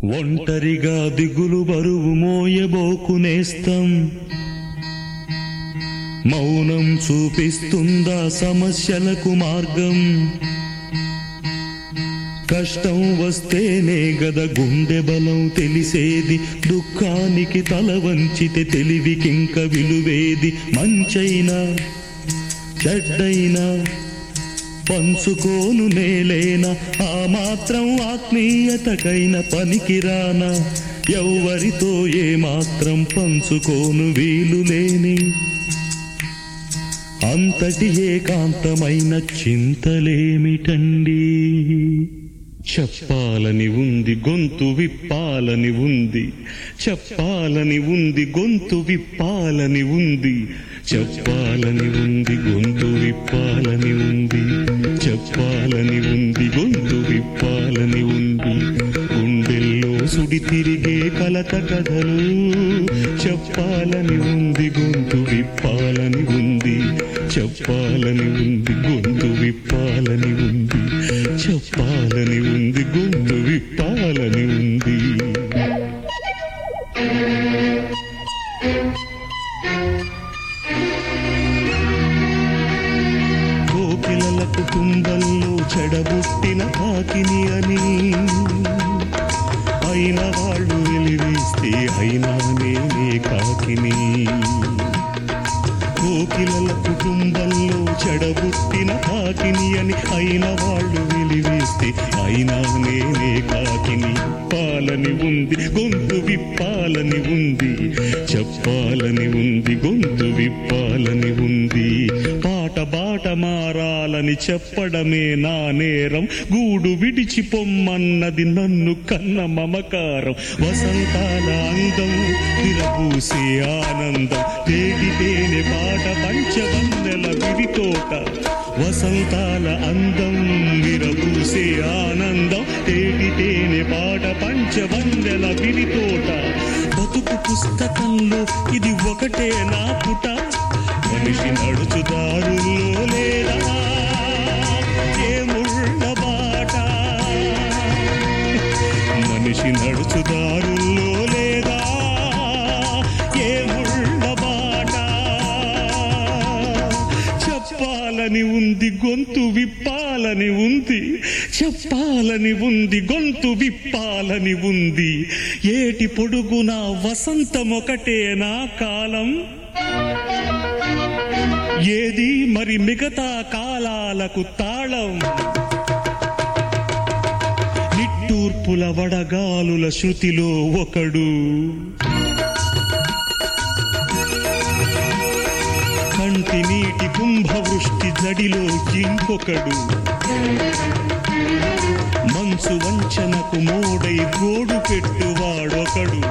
ఒంటరిగా దిగులు బరువు మోయబోకునేస్తం మౌనం చూపిస్తుందా సమస్యలకు మార్గం కష్టం వస్తేనే గద గుండె బలం తెలిసేది దుఃఖానికి తల వంచితే తెలివికింక విలువేది మంచైనా చెడ్డైనా పంచుకోను నేలేనా ఆ మాత్రం ఆత్మీయతకైన పనికిరానా ఎవ్వరితో ఏ మాత్రం పంచుకోను వీలు లేని అంతటి ఏకాంతమైన చింతలేమిటండి చెప్పాలని ఉంది గొంతు విప్పాలని ఉంది చెప్పాలని ఉంది గొంతు విప్పాలని ఉంది చెప్పాలని ఉంది గొంతు విప్పాలని ఉంది చెప్పాలని ఉంది గొంతు విప్పాలని ఉంది గుండెల్లో సుడి తిరిగే కలత కథలు చెప్పాలని ఉంది గొంతు విప్పాలని ఉంది చెప్పాలని ఉంది గొంతు విప్పాలని ఉంది చెప్పాలని ఉంది గొంతు విప్పాలని ఉంది కోకిలల కుటుంబంలో చెడబుట్టిన కాకిని అని అయిన వాళ్ళు వెలివేస్తే అయినా నేనే కాకిని కోకిలల కుటుంబంలో చెడబుట్టిన కాకిని అని అయిన వాళ్ళు వెలివేస్తే అయినా నేనే కాకిని పాలని ఉంది గొంతు విప్పాలని ఉంది చెప్పాలని ఉంది గొంతు విప్పాలని ఉంది పాట బాట మారాలని చెప్పడమే నా నేరం గూడు విడిచి పొమ్మన్నది నన్ను కన్న మమకారం వసంతాల అందం విరబూసే ఆనందం తేగితేనె పాట పంచవన్నెల విరితోట వసంతాల అందం విరబూసే ఆనందం తేగితేనె పాట పంచవన్నెల విరితోట బతుకు పుస్తకంలో ఇది ఒకటే నా పుట మనిషి నడుచుదారుల్లో లేదా ఏ ముళ్ళ బాట మనిషి నడుచుదారుల్లో లేదా ఏ ముళ్ళ బాట చెప్పాలని ఉంది గొంతు విప్పాలని ఉంది చెప్పాలని ఉంది గొంతు విప్పాలని ఉంది ఏటి పొడుగున వసంతమొకటే నా కాలం ఏది మరి మిగతా కాలాలకు తాళం నిట్టూర్పుల వడగాలుల శృతిలో ఒకడు కంటి నీటి కుంభవృష్టి జడిలో ఇంకొకడు మంచు వంచనకు మోడై గోడు పెట్టువాడొకడు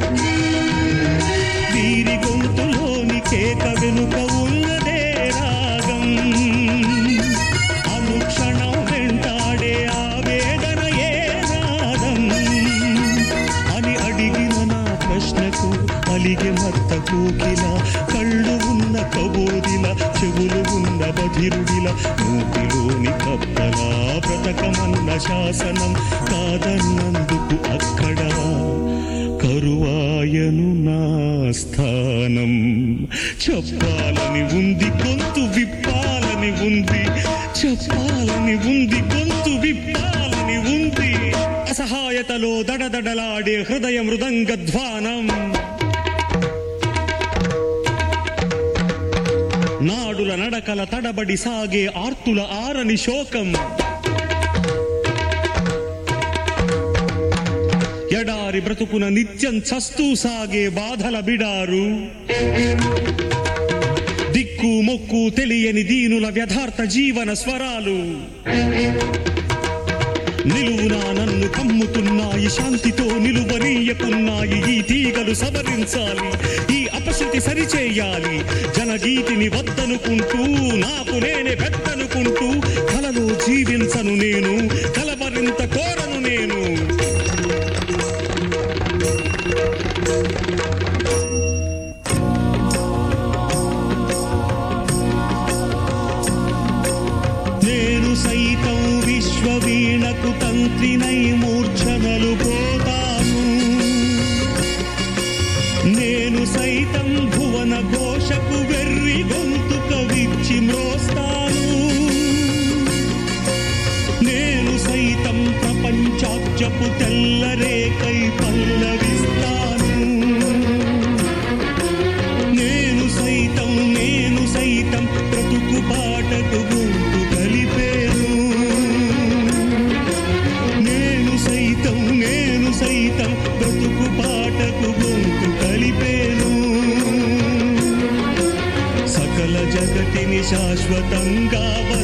వీరి గొంతులోని కేక వెనుక ఉన్నదే రాగం అనుక్షణం వెంటాడే ఆవేదన ఏ నాదం అని అడిగిన నా ప్రశ్నకు అలిగే మత్త కోకిల కళ్ళు ఉన్న కబోదిల చెవులు ఉన్న బధిరుడిల మూతిలోని కప్పలా బ్రతకమన్న శాసనం కాదన్నందుకు అక్కడ కరువాయను నా స్థానం చెప్పాలని ఉంది గొంతు విప్పాలని ఉంది చెప్పాలని ఉంది గొంతు విప్పాలని ఉంది అసహాయతలో దడదడలాడే హృదయ మృదంగధ్వానం నాడుల నడకల తడబడి సాగే ఆర్తుల ఆరని శోకం ఎడారి బ్రతుకున నిత్యం చస్తూ సాగే బాధల బిడారు దిక్కు మొక్కు తెలియని దీనుల వ్యథార్థ జీవన స్వరాలు నిలువునా నన్ను కమ్ముతున్నాయి శాంతితో నిలువనీయకున్నాయి ఈ తీగలు సవరించాలి ఈ అపశృతి సరిచేయాలి జనగీతిని వద్దనుకుంటూ నాకు నేనే పెద్దనుకుంటూ కలలో జీవించను నేను కలవరింత కోరను నేను నేను సైతం విశ్వవీణకు తంత్రినై మూర్ఛనలు పోతాను సైతం భువన ఘోషకు వెర్రి గొంతుక విచ్చి మ్రోస్తాను నేను సైతం ప్రపంచాబ్జపు తెల్లరేకై పల్లవిస్తాను నేను సైతం నేను సైతం బ్రతుకు పాటకు గొంతు కలిపేను నేను సైతం నేను సైతం బ్రతుకు పాటకు గొంతు కలిపేను సకల జగతిని శాశ్వతంగా